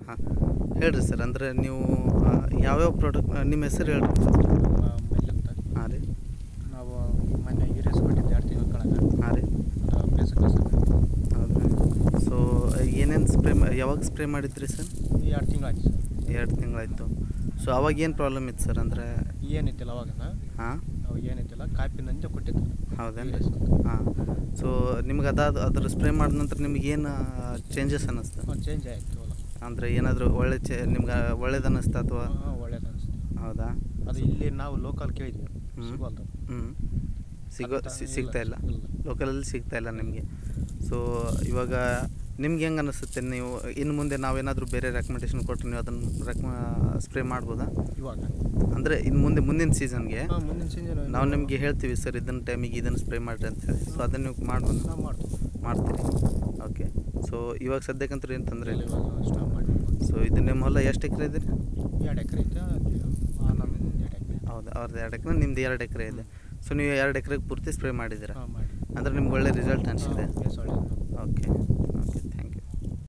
ಹಾಂ ಹೇಳ್ರಿ ಸರ್ ಅಂದರೆ ನೀವು ಆ, ಯಾವ್ಯಾವ ಪ್ರಾಡಕ್ಟ್ ನಿಮ್ಮ ಹೆಸರು ಹೇಳ್ರಿ ಮೈಲ್ ಅಂತ ಹಾಂ ರೀ ನಾವು ಮೊನ್ನೆ ಯೂರಿಯಸ್ ಕೊಟ್ಟಿದ್ದೆ ಎರಡು ತಿಂಗಳ ಕೆಳಗೆ ಹಾಂ ರೀ ಅದು ಪ್ಲೇಸ್ ಕಳ್ಸ ಹೌದಾ ಸೊ ಏನೇನು ಸ್ಪ್ರೇ ಯಾವಾಗ ಸ್ಪ್ರೇ ಮಾಡಿದ್ರಿ ಸರ್ ಈ ಎರಡು ತಿಂಗಳು ಆಯ್ತು ಸರ್ ಎರಡು ತಿಂಗಳಾಯಿತು ಸೊ ಅವಾಗ ಏನು ಪ್ರಾಬ್ಲಮ್ ಇತ್ತು ಸರ್ ಅಂದರೆ ಏನಿತ್ತಿಲ್ಲ ಅವಾಗನ ಹಾಂ ಅವಾಗ ಏನಿತ್ತಿಲ್ಲ ಕಾಪಿನಂತೆ ಕೊಟ್ಟಿದ್ದು ಹೌದೇನ್ರಿ Yes. ಹಾಂ ಸೊ ನಿಮ್ಗೆ ಅದಾದ ಅದ್ರ ಸ್ಪ್ರೇ ಮಾಡಿದ ನಂತರ ನಿಮ್ಗೆ ಏನು ಚೇಂಜಸ್ ಅನ್ನಿಸ್ತು ಹಾಂ ಚೇಂಜ್ ಆಯಿತು ಹೊಲ ಅಂದರೆ ಏನಾದರೂ ಒಳ್ಳೆ ಚೇ ನಿಮ್ಗೆ ಒಳ್ಳೇದು ಅನ್ನಿಸ್ತಾ ಅಥವಾ ಹಾಂ ಒಳ್ಳೇದು ಅನಿಸ್ತು ಹೌದಾ ಅದು ಇಲ್ಲಿ ನಾವು ಲೋಕಲ್ ಕೇಳಿದ್ವಿ ಹ್ಮ್. ಸಿಗೋಲ್ದು ಹ್ಞೂ ಸಿಗೋ ಅಂತ ಸಿ- ಇಲ್ಲ, ಸಿಗ್ತಾ ಇಲ್ಲ ಇಲ್ಲ. ಲೋಕಲಲ್ಲಿ ಸಿಗ್ತಾ ಇಲ್ಲ ನಿಮಗೆ ಸೊ ಇವಾಗ ನಿಮ್ಗೆ ಹೆಂಗೆ ಅನಿಸುತ್ತೆ ನೀವು ಇನ್ನು ಮುಂದೆ ನಾವೇನಾದರೂ ಬೇರೆ ರೆಕಮೆಂಡೇಶನ್ ಕೊಟ್ಟರೆ ನೀವು ಅದನ್ನು ರೆಕಮ ಸ್ಪ್ರೇ ಮಾಡ್ಬೋದಾ ಇವಾಗ ಅಂದರೆ ಇನ್ನು ಮುಂದೆ ಮುಂದಿನ ಸೀಸನ್ಗೆ ಹಾಂ ಮುಂದಿನ ಸೀಸನ್ ನಾವು ನಿಮಗೆ ಹೇಳ್ತೀವಿ ಸರ್ ಇದನ್ನ ಟೈಮಿಗೆ ಇದನ್ನು ಸ್ಪ್ರೇ ಮಾಡಿರಿ ಅಂತ ಹೇಳಿ ಸೊ ಅದನ್ನು ನೀವು ಮಾಡ್ಬೋದು ನಾವು ಮಾಡ್ತೀವಿ ಮಾಡ್ತೀರಿ ಓಕೆ ಸೊ ಇವಾಗ ಸದ್ಯಕ್ಕಂತೂ ಏನು ತೊಂದರೆ ಇಲ್ಲ ಇವಾಗ ಸ್ಟಾಪ್ ಮಾಡಿ ಸೊ ಇದು ನಿಮ್ಮ ಹೊಲ ಎಷ್ಟು ಎಕರೆ ಇದೆ ಎರಡು ಎಕರೆ ಐತೆ ನಮ್ಮದು ಎರಡು ಎಕರೆ ಹೌದು ಅವ್ರದ್ದು ಎರಡು ಎಕರೆ ನಿಮ್ದು ಎರಡು ಎಕರೆ ಇದೆ ಸೊ ನೀವು ಎರಡು ಎಕರೆಗೆ ಪೂರ್ತಿ ಸ್ಪ್ರೇ ಮಾಡಿದ್ದೀರಾ ಹಾಂ ಮಾಡಿ ಅಂದರೆ ನಿಮ್ಗೆ ಒಳ್ಳೆ ರಿಸಲ್ಟ್ ಅನಿಸಿದೆ ಬೇಸ್ ಒಳ್ಳೆಯದು ಓಕೆ ಓಕೆ